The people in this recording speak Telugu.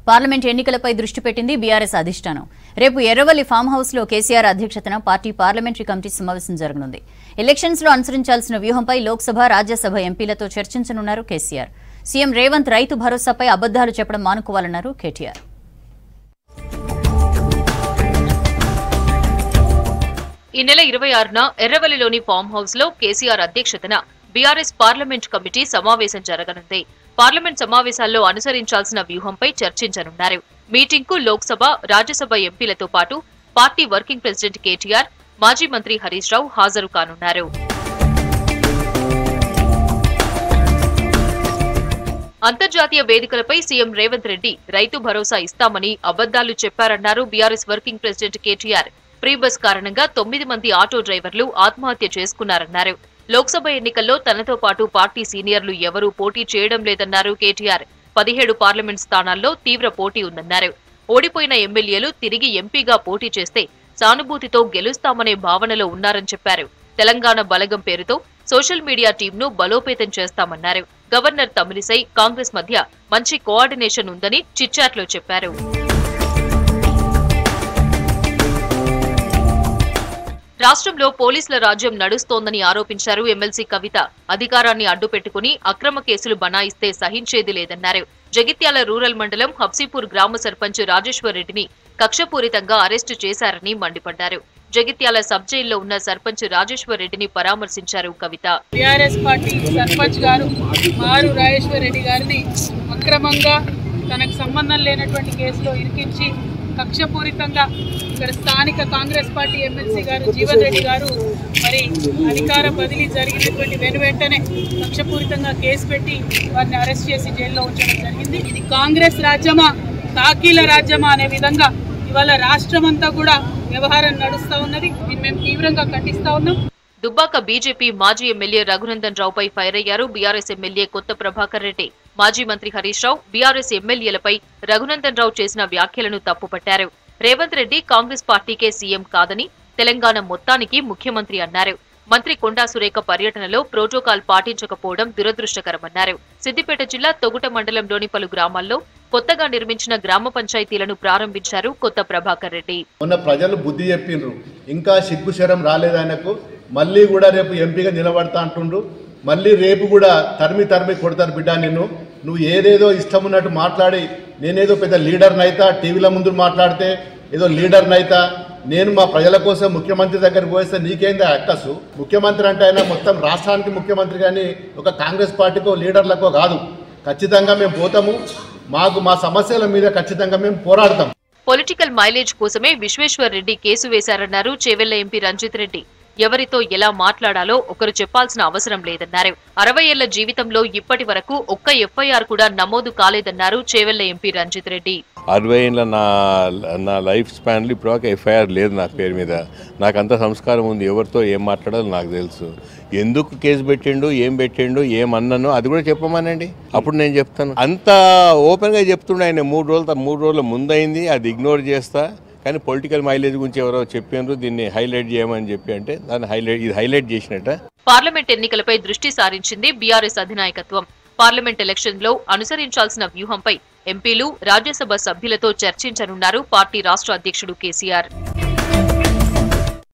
పార్లమెంట్ ఎన్నికలపై దృష్టి పెట్టింది బీఆర్ఎస్ అధిష్టానం రేపు ఎర్రవల్లి ఫామ్ హౌస్ లో కేసీఆర్ అధ్యక్షతన పార్టీ పార్లమెంటరీ కమిటీ సమావేశం జరగనుంది ఎలక్షన్స్ లో అనుసరించాల్సిన వ్యూహంపై లోక్సభ రాజ్యసభ ఎంపీలతో చర్చించనున్నారు కేసీఆర్ సీఎం రేవంత్ రైతు భరోసాపై అబద్దాలు చెప్పడం మానుకోవాలన్నారు కేటీఆర్ ఈ నెల ఇరవై ఆరున ఎర్రవల్లిలోని ఫామ్ హౌస్ లో కేసీఆర్ అధ్యక్షతన బీఆర్ఎస్ పార్లమెంట్ కమిటీ సమావేశం జరగనుంది పార్లమెంట్ సమావేశాల్లో అనుసరించాల్సిన వ్యూహంపై చర్చించనున్నారు మీటింగ్ కు లోక్సభ రాజ్యసభ ఎంపీలతో పాటు పార్టీ వర్కింగ్ ప్రెసిడెంట్ కేటీఆర్ మాజీ మంత్రి హరీష్ రావు హాజరు కానున్నారు అంతర్జాతీయ వేదికలపై సీఎం రేవంత్ రెడ్డి రైతు భరోసా ఇస్తామని అబద్దాలు చెప్పారన్నారు BRS working president KTR free bus కారణంగా తొమ్మిది మంది ఆటో డ్రైవర్లు ఆత్మహత్య చేసుకున్నారన్నారు లోక్సభ ఎన్నికల్లో తనతో పాటు పార్టీ సీనియర్లు ఎవరూ పోటీ చేయడం లేదన్నారు కేటీఆర్ పదిహేడు పార్లమెంట్ స్థానాల్లో తీవ్ర పోటీ ఉందన్నారు ఓడిపోయిన ఎమ్మెల్యేలు తిరిగి ఎంపీగా పోటీ చేస్తే సానుభూతితో గెలుస్తామనే భావనలో ఉన్నారని చెప్పారు తెలంగాణ బలగం పేరుతో సోషల్ మీడియా టీంను బలోపేతం చేస్తామన్నారు గవర్నర్ తమిళిసై కాంగ్రెస్ మధ్య మంచి కోఆర్డినేషన్ ఉందని చిట్చాట్లో చెప్పారు రాష్ట్రంలో పోలీసుల రాజ్యం నడుస్తోందని ఆరోపించారు ఎమ్మెల్సీ కవిత అధికారాన్ని అడ్డుపెట్టుకుని అక్రమ కేసులు బనాయిస్తే సహించేది లేదన్నారు జగిత్యాల రూరల్ మండలం హబ్సీపూర్ గ్రామ సర్పంచ్ రాజేశ్వర్ రెడ్డిని కక్షపూరితంగా అరెస్టు చేశారని మండిపడ్డారు జగిత్యాల సబ్ జైల్లో ఉన్న సర్పంచ్ రాజేశ్వర్ రెడ్డిని పరామర్శించారు కవిత టీఆర్ఎస్ పార్టీ సర్పంచ్ గారు మారు రాజేశ్వర్ రెడ్డి గారిని అక్రమంగా తనకు సంబంధం లేనటువంటి కేసులో ఇరికించి కక్షపూరితంగా ఇక్కడ స్థానిక కాంగ్రెస్ పార్టీ ఎమ్మెల్సీ గారు జీవన్ రెడ్డి గారు మరి అధికార బదిలీ జరిగినటువంటి వెను వెంటనే కక్షపూరితంగా కేసు పెట్టి వారిని అరెస్ట్ చేసి జైల్లో ఉంచడం జరిగింది ఇది కాంగ్రెస్ రాజ్యమా తాకీల రాజ్యమా అనే విధంగా ఇవాళ రాష్ట్రం అంతా కూడా వ్యవహారం నడుస్తా ఉన్నది దీన్ని మేము తీవ్రంగా ఖండిస్తా ఉన్నాం దుబ్బాక బీజేపీ మాజీ ఎమ్మెల్యే రఘునందన్ రావుపై ఫైర్ అయ్యారు బీఆర్ఎస్ ఎమ్మెల్యే కొత్త ప్రభాకర్ రెడ్డి మాజీ మంత్రి హరీష్ రావు బీఆర్ఎస్ ఎమ్మెల్యేలపై రఘునందన్ రావు చేసిన వ్యాఖ్యలను తప్పుపట్టారు రేవంత్ రెడ్డి కాంగ్రెస్ పార్టీకే సీఎం కాదని తెలంగాణ మొత్తానికి ముఖ్యమంత్రి అన్నారు మంత్రి కొండా సురేఖ పర్యటనలో ప్రోటోకాల్ పాటించకపోవడం దురదృష్టకరమన్నారు సిద్దిపేట జిల్లా తొగుట మండలంలోని పలు గ్రామాల్లో కొత్తగా నిర్మించిన గ్రామ పంచాయతీలను ప్రారంభించారు కొత్త ప్రభాకర్ రెడ్డి మొన్న ప్రజలు బుద్ధి చెప్పిండ్రు ఇంకా సిగ్గుశరం రాలేదు ఆయనకు మళ్ళీ కూడా రేపు ఎంపీగా నిలబడతా అంటుండ్రు మళ్ళీ రేపు కూడా తరిమి తరిమి కొడతారు బిడ్డ నిన్ను నువ్వు ఏదేదో ఇష్టం ఉన్నట్టు మాట్లాడి నేనేదో పెద్ద లీడర్ని అయితా టీవీల ముందు మాట్లాడితే ఏదో లీడర్ని అయితా నేను మా ప్రజల కోసం ముఖ్యమంత్రి దగ్గరికి పోయిస్తే నీకేందా అక్కసు ముఖ్యమంత్రి అంటే ఆయన మొత్తం రాష్ట్రానికి ముఖ్యమంత్రి కానీ ఒక కాంగ్రెస్ పార్టీకో లీడర్లకో కాదు ఖచ్చితంగా మేము పోతాము మాకు మా సమస్యల మీద ఖచ్చితంగా మేము పోరాడతాం పొలిటికల్ మైలేజ్ కోసమే విశ్వేశ్వర్ రెడ్డి కేసు వేశారన్నారు చేవెళ్ల ఎంపీ రంజిత్ రెడ్డి ఎవరితో ఎలా మాట్లాడాలో ఒకరు చెప్పాల్సిన అవసరం లేదన్నారు అరవై ఏళ్ల జీవితంలో ఇప్పటి వరకు ఒక్క ఎఫ్ఐఆర్ కూడా నమోదు కాలేదన్నారు చేవెళ్ల ఎంపీ రంజిత్ రెడ్డి అరవై ఏళ్ళ నా నా లైఫ్ స్పాన్లో ఇప్పుడు ఎఫ్ఐఆర్ లేదు నా పేరు మీద నాకు అంత సంస్కారం ఉంది ఎవరితో ఏం మాట్లాడాలో నాకు తెలుసు ఎందుకు కేసు పెట్టిండు ఏం పెట్టిండు ఏం అన్నాను అది కూడా చెప్పమనండి అప్పుడు నేను చెప్తాను అంత ఓపెన్గా చెప్తుండే ఆయన మూడు రోజుల మూడు రోజుల ముందైంది అది ఇగ్నోర్ చేస్తా కానీ పొలిటికల్ మైలేజ్ గురించి ఎవరో చెప్పినారు దీన్ని హైలైట్ చేయమని చెప్పి అంటే దాన్ని హైలైట్ ఇది హైలైట్ చేసినట్ట పార్లమెంట్ ఎన్నికలపై దృష్టి సారించింది బీఆర్ఎస్ అధినాయకత్వం పార్లమెంట్ ఎలక్షన్ లో అనుసరించాల్సిన వ్యూహంపై ఎంపీలు రాజ్యసభ సభ్యులతో చర్చించనున్నారు పార్టీ రాష్ట్ర అధ్యక్షుడు కేసీఆర్